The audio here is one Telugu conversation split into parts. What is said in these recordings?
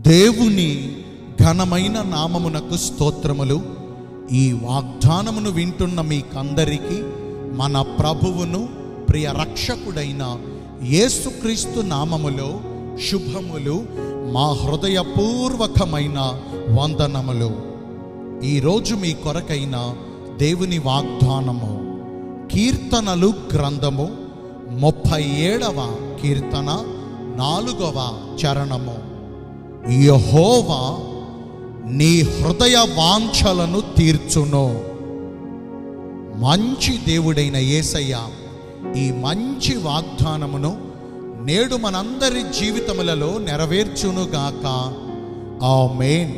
దేవుని ఘనమైన నామమునకు స్తోత్రములు ఈ వాగ్దానమును వింటున్న మీకందరికీ మన ప్రభువును ప్రియ రక్షకుడైన యేసుక్రీస్తు నామములో శుభములు మా హృదయపూర్వకమైన వందనములు ఈరోజు మీ కొరకైన దేవుని వాగ్దానము కీర్తనలు గ్రంథము ముప్పై ఏడవ కీర్తన నాలుగవ చరణము యహోవా నీ హృదయ వాంఛలను తీర్చును మంచి దేవుడైన యేసయ్య ఈ మంచి వాగ్దానమును నేడు మనందరి జీవితములలో నెరవేర్చునుగాక ఆమేన్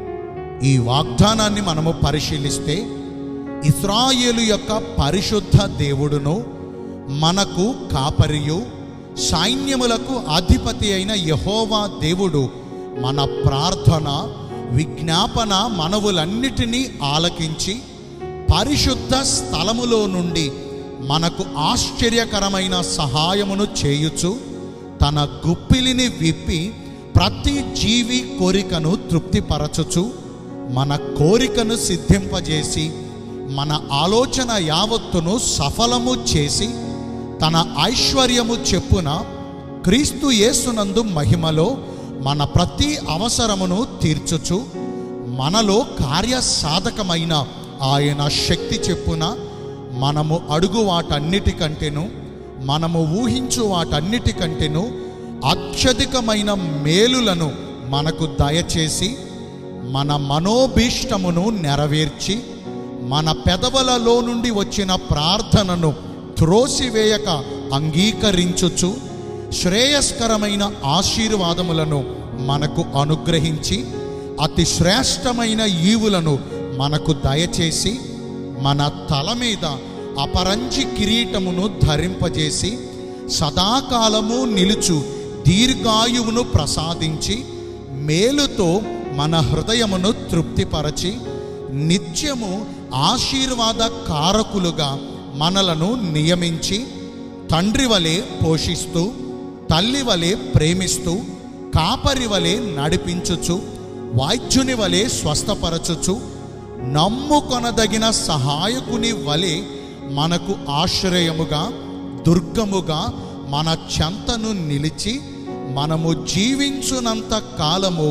ఈ వాగ్దానాన్ని మనము పరిశీలిస్తే ఇస్రాయేలు యొక్క పరిశుద్ధ దేవుడును మనకు కాపరియు సైన్యములకు అధిపతి అయిన యహోవా దేవుడు మన ప్రార్థన విజ్ఞాపన మనవులన్నిటినీ ఆలకించి పరిశుద్ధ స్థలములో నుండి మనకు ఆశ్చర్యకరమైన సహాయమును చేయుచు తన గుప్పిలిని విప్పి ప్రతి జీవి కోరికను తృప్తిపరచుచు మన కోరికను సిద్ధింపజేసి మన ఆలోచన యావత్తును సఫలము చేసి తన ఐశ్వర్యము చెప్పున క్రీస్తు యేసునందు మహిమలో మన ప్రతి అవసరమును తీర్చుచు మనలో కార్యసాధకమైన ఆయన శక్తి చెప్పున మనము అడుగు వాటన్నిటికంటేను మనము ఊహించు వాటన్నిటికంటేను అత్యధికమైన మేలులను మనకు దయచేసి మన మనోభీష్టమును నెరవేర్చి మన పెదవులలో నుండి వచ్చిన ప్రార్థనను త్రోసివేయక అంగీకరించుచు శ్రేయస్కరమైన ఆశీర్వాదములను మనకు అనుగ్రహించి అతి శ్రేష్టమైన ఈవులను మనకు దయచేసి మన తల మీద అపరంజి కిరీటమును ధరింపజేసి సదాకాలము నిలుచు దీర్ఘాయువును ప్రసాదించి మేలుతో మన హృదయమును తృప్తిపరచి నిత్యము ఆశీర్వాద కారకులుగా మనలను నియమించి తండ్రి వలె పోషిస్తూ తల్లి వలె ప్రేమిస్తూ కాపరి వలె నడిపించుచు వాయిద్యుని వలె స్వస్థపరచుచు నమ్ముకొనదగిన సహాయకుని వలె మనకు ఆశ్రయముగా దుర్గముగా మన చెంతను నిలిచి మనము జీవించునంత కాలము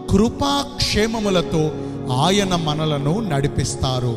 కృపాక్షేమములతో ఆయన మనలను నడిపిస్తారు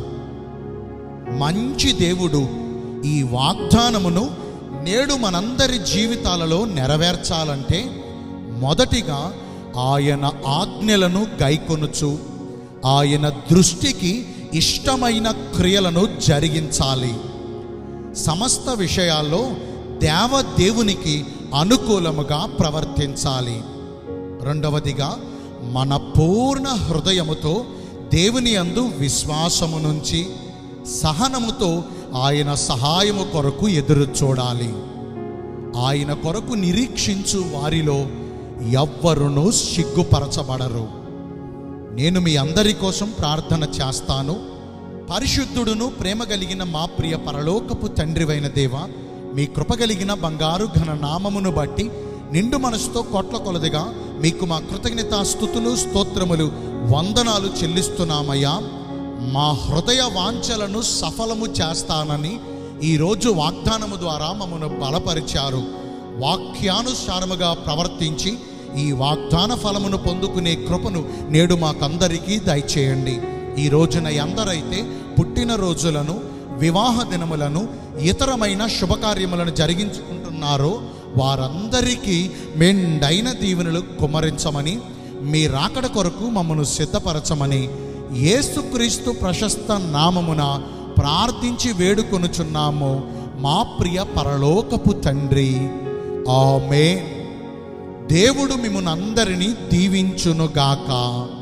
మంచి దేవుడు ఈ వాగ్దానమును నేడు మనందరి జీవితాలలో నెరవేర్చాలంటే మొదటిగా ఆయన ఆజ్ఞలను గైకొనుచు ఆయన దృష్టికి ఇష్టమైన క్రియలను జరిగించాలి సమస్త విషయాల్లో దేవదేవునికి అనుకూలముగా ప్రవర్తించాలి రెండవదిగా మన పూర్ణ హృదయముతో దేవుని అందు విశ్వాసము నుంచి సహనముతో ఆయన సహాయము కొరకు ఎదురు చూడాలి ఆయన కొరకు నిరీక్షించు వారిలో ఎవ్వరును సిగ్గుపరచబడరు నేను మీ అందరి కోసం ప్రార్థన చేస్తాను పరిశుద్ధుడును ప్రేమ కలిగిన మా ప్రియ పరలోకపు తండ్రివైన దేవ మీ కృప కలిగిన బంగారు ఘన నామమును బట్టి నిండు మనసుతో కోట్ల కొలదిగా మీకు మా కృతజ్ఞత స్థుతులు స్తోత్రములు వందనాలు చెల్లిస్తున్నామయ్యా మా హృదయ వాంఛలను సఫలము చేస్తానని ఈరోజు వాగ్దానము ద్వారా మమ్మను బలపరిచారు వాక్యానుసారముగా ప్రవర్తించి ఈ వాగ్దాన ఫలమును పొందుకునే కృపను నేడు మాకందరికీ దయచేయండి ఈ రోజున ఎందరైతే పుట్టినరోజులను వివాహ దినములను ఇతరమైన శుభకార్యములను జరిగించుకుంటున్నారో వారందరికీ మెండైన దీవెనలు కుమ్మరించమని మీ రాకడ కొరకు మమ్మను సిద్ధపరచమని యేసుక్రీస్తు ప్రశస్త నామమున ప్రార్థించి వేడుకొనుచున్నాము మా ప్రియ పరలోకపు తండ్రి ఆమె దేవుడు మిమ్మల్ని అందరినీ దీవించునుగాక